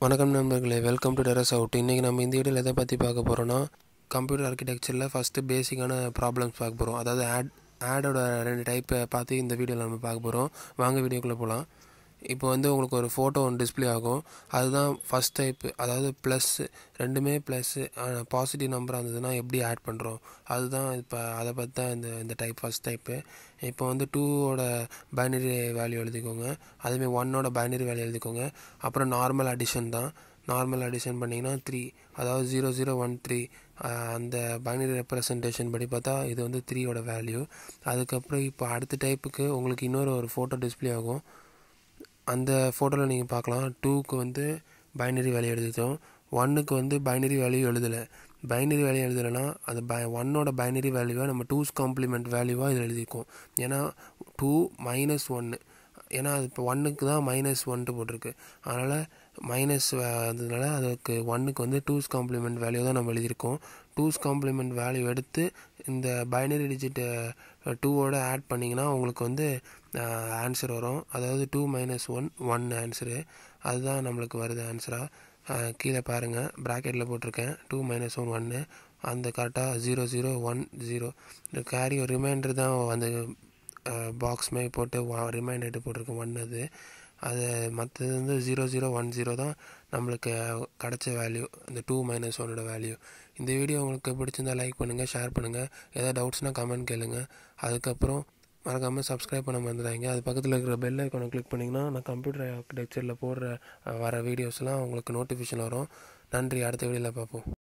வணக்கம் நண்பர்களே welcome to terrace out இன்றைக்கி நம்ம இந்த வீடியோவில் எதை பற்றி பார்க்க போகிறோன்னா கம்ப்யூட்டர் ஆர்கிடெக்சரில் ஃபஸ்ட்டு பேசிக்கான ப்ராப்ளம்ஸ் பார்க்க போகிறோம் அதாவது ஆட் ஆடோட ரெண்டு டைப்பை பார்த்து இந்த வீடியோவில் நம்ம பார்க்க போகிறோம் வாங்க வீடியோக்குள்ளே போகலாம் இப்போ வந்து உங்களுக்கு ஒரு ஃபோட்டோ ஒன்று டிஸ்ப்ளே ஆகும் அதுதான் ஃபஸ்ட் டைப்பு அதாவது ப்ளஸ்ஸு ரெண்டுமே ப்ளஸ்ஸு பாசிட்டிவ் நம்பராக இருந்ததுன்னா எப்படி ஆட் பண்ணுறோம் அதுதான் இப்போ அதை பற்றி தான் இந்த இந்த டைப் ஃபஸ்ட் டைப்பு இப்போ வந்து டூவோட பைனரி வேல்யூ எழுதிக்கோங்க அதுமாரி ஒன்னோட பைனரி வேல்யூ எழுதிக்கோங்க அப்புறம் நார்மல் அடிஷன் தான் நார்மல் அடிஷன் பண்ணிங்கன்னா த்ரீ அதாவது ஜீரோ ஜீரோ ஒன் த்ரீ அந்த பைனரி ரெப்ரசன்டேஷன் படி பார்த்தா இது வந்து த்ரீயோட வேல்யூ அதுக்கப்புறம் இப்போ அடுத்த டைப்புக்கு உங்களுக்கு இன்னொரு ஒரு ஃபோட்டோ டிஸ்ப்ளே ஆகும் அந்த ஃபோட்டோவில் நீங்கள் பார்க்கலாம் டூக்கு வந்து பைனரி வேல்யூ எழுதிட்டோம் ஒன்னுக்கு வந்து பைனரி வேல்யூ எழுதலை பைனரி வேல்யூ எழுதலைன்னா அந்த பை ஒன்னோட பைனரி வேல்யூவை நம்ம டூஸ் காம்ப்ளிமெண்ட் வேல்யூவாக இதில் எழுதியிருக்கோம் ஏன்னா டூ மைனஸ் ஒன்று ஏன்னா அது இப்போ ஒன்றுக்கு தான் மைனஸ் ஒன்ட்டு போட்டிருக்கு அதனால் மைனஸ் அதனால அதுக்கு ஒன்றுக்கு வந்து டூஸ் காம்ப்ளிமெண்ட் வேல்யூ தான் நம்ம எழுதியிருக்கோம் டூஸ் காம்ப்ளிமெண்ட் வேல்யூ எடுத்து இந்த பைனரி டிஜிட்டை டூவோட ஆட் பண்ணிங்கன்னா உங்களுக்கு வந்து ஆன்சர் வரும் அதாவது two minus one one answer அதுதான் நம்மளுக்கு வருது ஆன்சராக கீழே பாருங்கள் ப்ராக்கெட்டில் போட்டிருக்கேன் டூ மைனஸ் ஒன் ஒன்று அந்த கரெக்டாக ஜீரோ ஜீரோ ஒன் ஜீரோ இந்த கேரி ஒரு ரிமைண்டர் தான் அந்த பாக்ஸ் மாதிரி போட்டு ரிமைண்டர் போட்டிருக்கேன் ஒன் அது அது மற்றது வந்து ஜீரோ ஜீரோ ஒன் ஜீரோ தான் நம்மளுக்கு கிடச்ச வேல்யூ இந்த டூ மைனஸ் ஒன்னோட வேல்யூ இந்த வீடியோ உங்களுக்கு பிடிச்சிருந்தால் லைக் பண்ணுங்கள் ஷேர் பண்ணுங்கள் ஏதாவது டவுட்ஸ்னால் கமெண்ட் கேளுங்க அதுக்கப்புறம் மறக்காமல் சப்ஸ்கிரைப் பண்ண மறந்துடாங்க அது பக்கத்தில் இருக்கிற பெல் ஐக்கானை கிளிக் பண்ணிங்கன்னா நான் கம்ப்யூட்டர் ஆர்கிடெக்சரில் போடுற வர வீடியோஸ்லாம் உங்களுக்கு நோட்டிஃபிகேஷன் வரும் நன்றி அடுத்த வீடியோவில் பார்ப்போம்